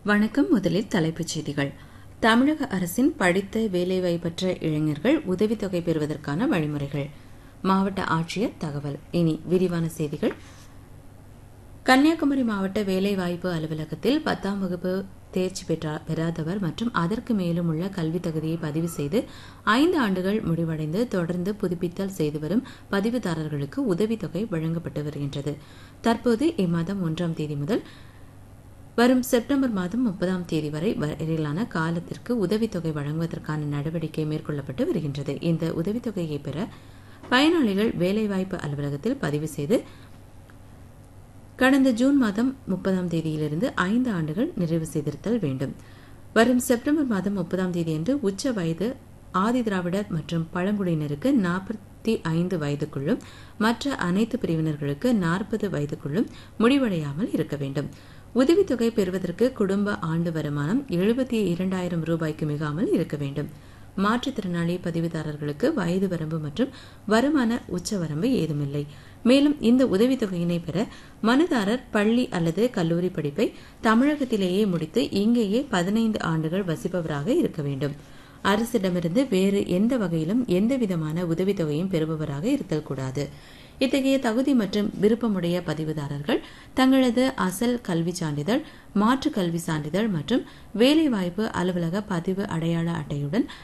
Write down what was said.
வணக்கம் முதலில் தலைப்புச் செய்திகள் தமிழக அரசின் படித்த வேலைவாய்ப்பற்ற இளைஞர்கள் உதவித்தொகை பெறுவதற்கான வழிமுறைகள் மாவட்ட ஆட்சியர் தகவல் இனி விரிவான செய்திகள் கன்னியாகுமரி மாவட்ட வேலைவாய்ப்பு அலுவலகத்தில் பத்தாம் வகுப்பு தேர்ச்சி பெற்றா பெறாதவர் மற்றும் அதற்கு மேலும் உள்ள கல்வித் தகுதியை பதிவு செய்து ஐந்து ஆண்டுகள் முடிவடைந்து தொடர்ந்து புதுப்பித்தல் செய்து வரும் பதிவுதாரர்களுக்கு உதவித்தொகை வழங்கப்பட்டு வருகின்றது தற்போது இம்மாதம் ஒன்றாம் தேதி முதல் வரும் செப்டம்பர் மாதம் முப்பதாம் தேதி வரை வரையிலான காலத்திற்கு உதவித்தொகை வழங்குவதற்கான நடவடிக்கை மேற்கொள்ளப்பட்டு வருகின்றது இந்த உதவித்தொகையை பெற பயனாளிகள் வேலைவாய்ப்பு அலுவலகத்தில் பதிவு செய்து கடந்த ஜூன் மாதம் முப்பதாம் தேதியிலிருந்து ஐந்து ஆண்டுகள் நிறைவு செய்திருத்தல் வேண்டும் வரும் செப்டம்பர் மாதம் முப்பதாம் தேதியன்று உச்ச வயது ஆதிதிராவிடர் மற்றும் பழங்குடியினருக்கு நாற்பத்தி ஐந்து வயதுக்குள்ளும் மற்ற அனைத்து பிரிவினர்களுக்கு நாற்பது வயதுக்குள்ளும் முடிவடையாமல் இருக்க வேண்டும் உதவித்தொகை பெறுவதற்கு குடும்ப ஆண்டு வருமானம் எழுபத்தி இரண்டாயிரம் ரூபாய்க்கு மிகாமல் இருக்க வேண்டும் மாற்றுத்திறனாளி பதிவுதாரர்களுக்கு வயது வரம்பு மற்றும் வருமான உச்சவரம்பு ஏதுமில்லை மேலும் இந்த உதவித்தொகையினை பெற மனுதாரர் பள்ளி அல்லது கல்லூரி படிப்பை தமிழகத்திலேயே முடித்து இங்கேயே பதினைந்து ஆண்டுகள் வசிப்பவராக இருக்க வேண்டும் அரசிடமிருந்து வேறு எந்த வகையிலும் எந்தவிதமான உதவித்தொகையும் பெறுபவராக இருத்தல் கூடாது இத்தகைய தகுதி மற்றும் விருப்பமுடைய பதிவுதாரர்கள் தங்களது அசல் கல்வி சான்றிதழ் மாற்று கல்வி சான்றிதழ் மற்றும் வேலைவாய்ப்பு அலுவலக பதிவு அடையாள அட்டையுடன்